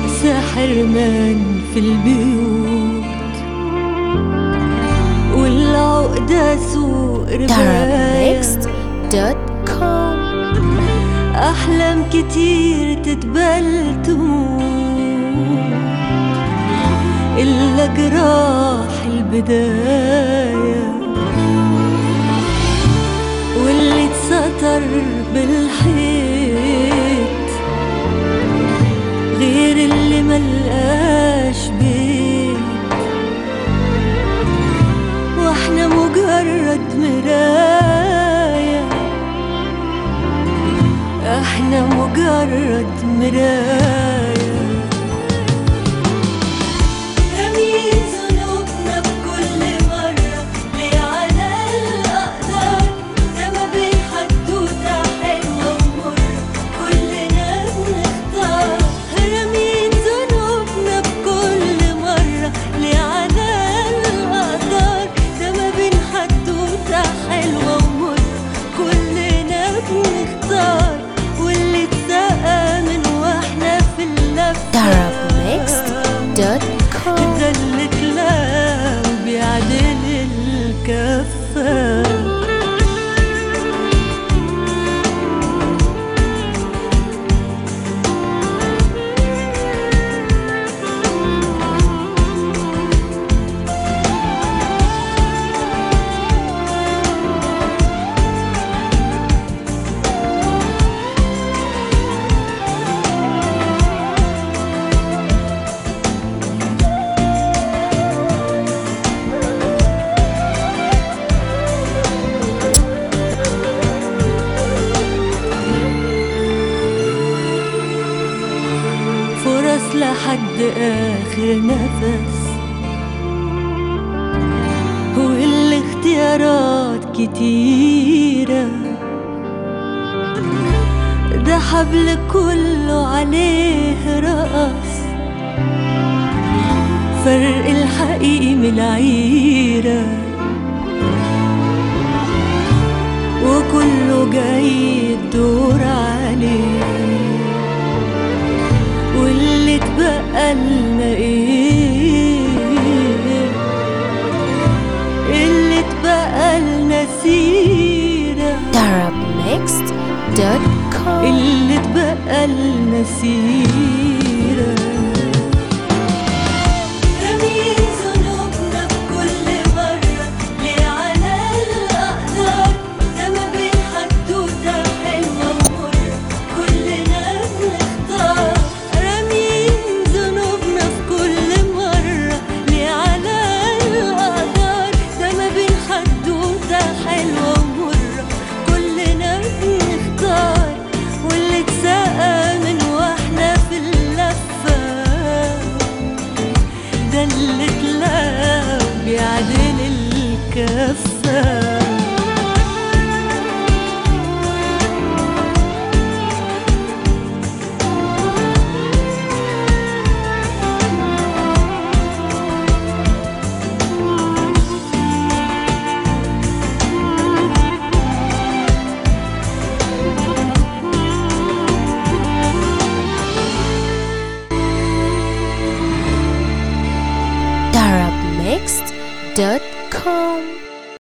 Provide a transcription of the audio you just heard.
نقص حرمان في البيوت والعقدة سوق رباية Darabmixed.com أحلام كتير تتبل تموت إلا جراح البداية واللي اتستر بالحيط غير اللي ملقاش بيت واحنا مجرد مرايه احنا مجرد مراية رميت ذنوبنا بكل مرة ليه على الأقدار ده ما بين حدوتة حلوة ومرة كلنا بنختار رميت ذنوبنا بكل مرة ليه على الأقدار ده ما بين حدوتة حلوة ومرة كلنا بنختار واللي اتسقى من واحنا في اللفة Darabmixed.com ده اللي تلاقى بيعدل الكفة فرص لحد آخر نفس والاختيارات كتيرة ده حبل كله عليه رقص فرق الحقيقي من العيرة وكله جاي الدور عليه واللي اتبقى لنا ايه اللي اتبقى لنا سيرة Darabmixed.com اللي اتبقى لنا سيرة رميت ذنوبنا بكل مرة ليه على الأقدار ده ما بين حدوتة حلوة ومرة كلنا بنختار رميت ذنوبنا في كل مرة ليه على الأقدار ده ما بين حدوتة حلوة ومرة كلنا بنختار واللي اتسقى من واحنا في اللفة ده اللي تلاقى بيعدل الكفة Darabmixed.com